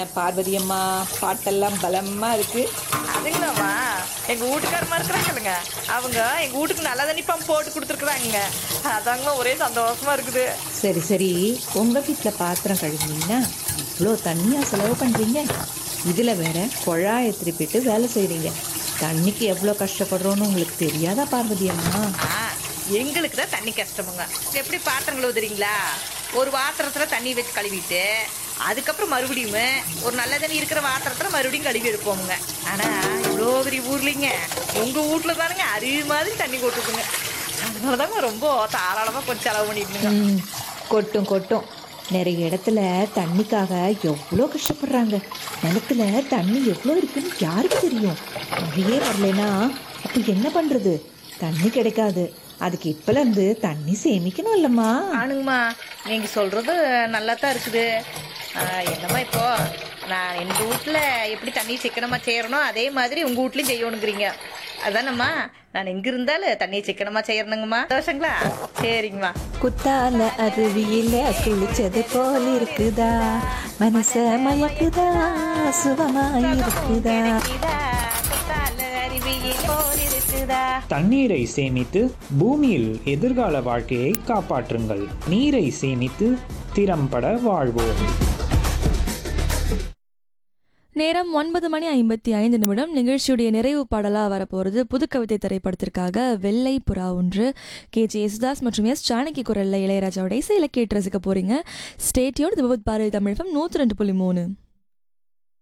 பார்வதி அம்மா பாட்டெல்லாம் பலமா இருக்கு அதுங்களாம்மா எங்க வீட்டுக்காரமா இருக்கிறாங்கல்லுங்க அவங்க எங்க வீட்டுக்கு நல்ல தண்ணி பம்ப் போட்டு கொடுத்துருக்குறாங்க அதாங்க ஒரே சந்தோஷமா இருக்குது சரி சரி உங்க வீட்டில் பாத்திரம் கழுவினீங்கன்னா இவ்வளோ தண்ணியா செலவு பண்றீங்க இதுல வேற குழாயை திருப்பிட்டு வேலை செய்றீங்க தண்ணிக்கு எவ்வளோ கஷ்டப்படுறோன்னு உங்களுக்கு தெரியாதா பார்வதி அம்மா ஆ, எங்களுக்கு தான் தண்ணி கஷ்டமுங்க எப்படி பாத்திரங்கள் ஊதுறீங்களா ஒரு பாத்திரத்துல தண்ணி வச்சு கழுவிட்டு அதுக்கப்புறம் மறுபடியும் ஒரு நல்ல தண்ணி இருக்கிற பாத்திரத்துல மறுபடியும் கழுவி எடுப்போமுங்க ஆனா இவ்வளோ பெரிய ஊர்லிங்க உங்க வீட்டுல தானுங்க அருவி மாதிரி தண்ணி கொட்டுக்குங்க அதனாலதாங்க ரொம்ப தாராளமா கொஞ்சம் செலவு பண்ணிட்டுங்க ம், கொட்டும் கொட்டும் நிறைய இடத்துல தண்ணிக்காக எவ்வளோ கஷ்டப்படுறாங்க நிலத்துல தண்ணி எவ்வளோ இருக்குன்னு யாருக்கு தெரியும் மழையே வரலைன்னா அப்போ என்ன பண்ணுறது தண்ணி கிடைக்காது அதுக்கு இப்போலேருந்து தண்ணி சேமிக்கணும் இல்லைம்மா ஆனுங்கம்மா நீங்க சொல்றது நல்லா தான் இருக்குது ஆ, என்னம்மா இப்போ நான் எங்க வீட்ல எப்படி தண்ணி சிக்கனமா செய்யறனோ அதே மாதிரி உங்க வீட்லயும் செய்யணுங்கிறீங்க அதானம்மா நான் எங்க இருந்தாலும் தண்ணி சிக்கனமா செய்யணுங்கம்மா தோஷங்களா சரிங்கம்மா குத்தால அருவியில குளிச்சது போல் இருக்குதா மனச மயக்குதா சுகமாய் இருக்குதா தண்ணீரை சேமித்து பூமியில் எதிர்கால வாழ்க்கையை காப்பாற்றுங்கள் நீரை சேமித்து திறம்பட வாழ்வோம் நேரம் ஒன்பது மணி ஐம்பத்தி ஐந்து நிமிடம் நிகழ்ச்சியுடைய நிறைவு பாடலாக வரப்போகிறது புதுக்கவிதை திரைப்படத்திற்காக வெள்ளை புறா ஒன்று கே ஜே யேசுதாஸ் மற்றும் எஸ் ஜானகி குரல்ல இளையராஜாவோட இசையில கேட்டு ரசிக்க போறீங்க ஸ்டேட்யோடு விபத் பாரதி தமிழ் நூற்றி ரெண்டு புள்ளி மூணு